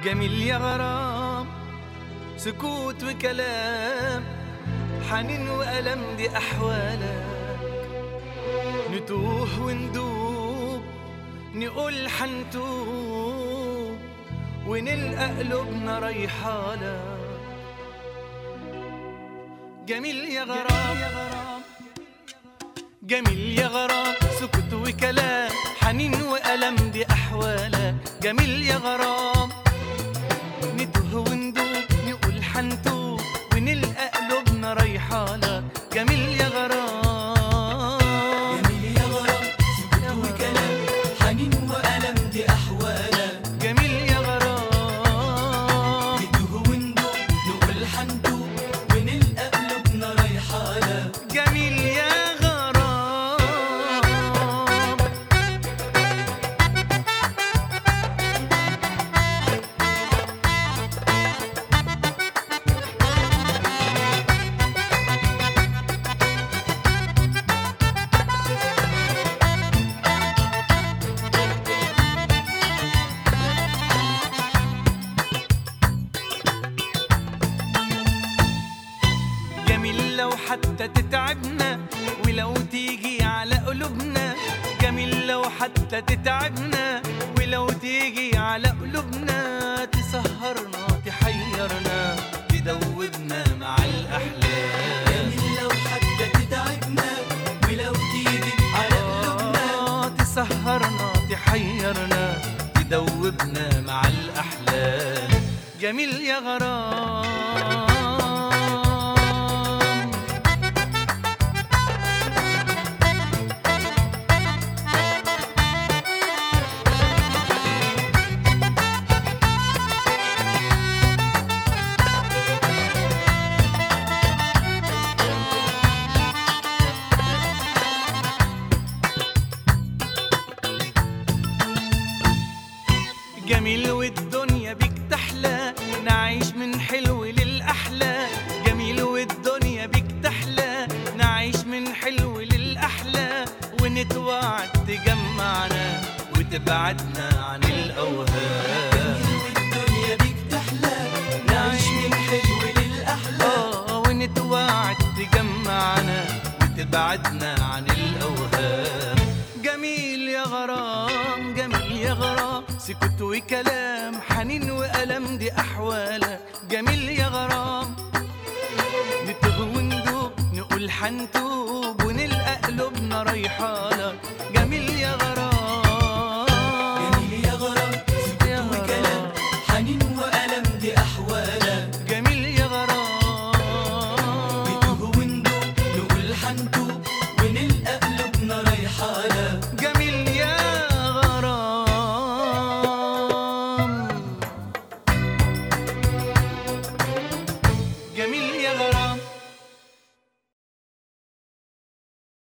جميل يا غرام سكوت وكلام حنين وألم دي أحوالك نتوه وندوب نقول حنتوب ونلقى قلوبنا ريحالك جميل يا غرام جميل يا غرام سكوت وكلام حنين وألم دي أحوالك جميل يا غرام نتوه وندوب نقول حنتوب ونلقى قلوبنا ريحالك جميل يا غرام جميل يا غرام سكوت وكلام حنين وألم دي أحوالك جميل يا غرام نتوه وندوب نقول حندوب ونلقى قلوبنا ريحالك جميل يا غرام جميل لو حتى تتعبنا ولو تيجي على قلوبنا جميل لو حتى تتعبنا ولو تيجي على قلوبنا تسهرنا تحيرنا تدوبنا مع الأحلام جميل لو حتى تتعبنا ولو تيجي على قلوبنا آه، تسهرنا تحيرنا تدوبنا مع الأحلام جميل يا غرام جميل والدنيا بيك تحلى نعيش من حلو للأحلى جميل والدنيا بيك تحلى نعيش من حلو للأحلى ونتوعد تجمعنا وتبعدنا عن الأوهام والدنيا بيك تحلى نعيش من حلو للأحلى آه ونتوعد تجمعنا وتبعدنا عن الأوهام جميل يا غرام جميل يا غرام سكوت وكلام حنين وألم دي أحوالك جميل يا غرام نتوه وندوب نقول حنتوب ونلقى قلوبنا ريحالك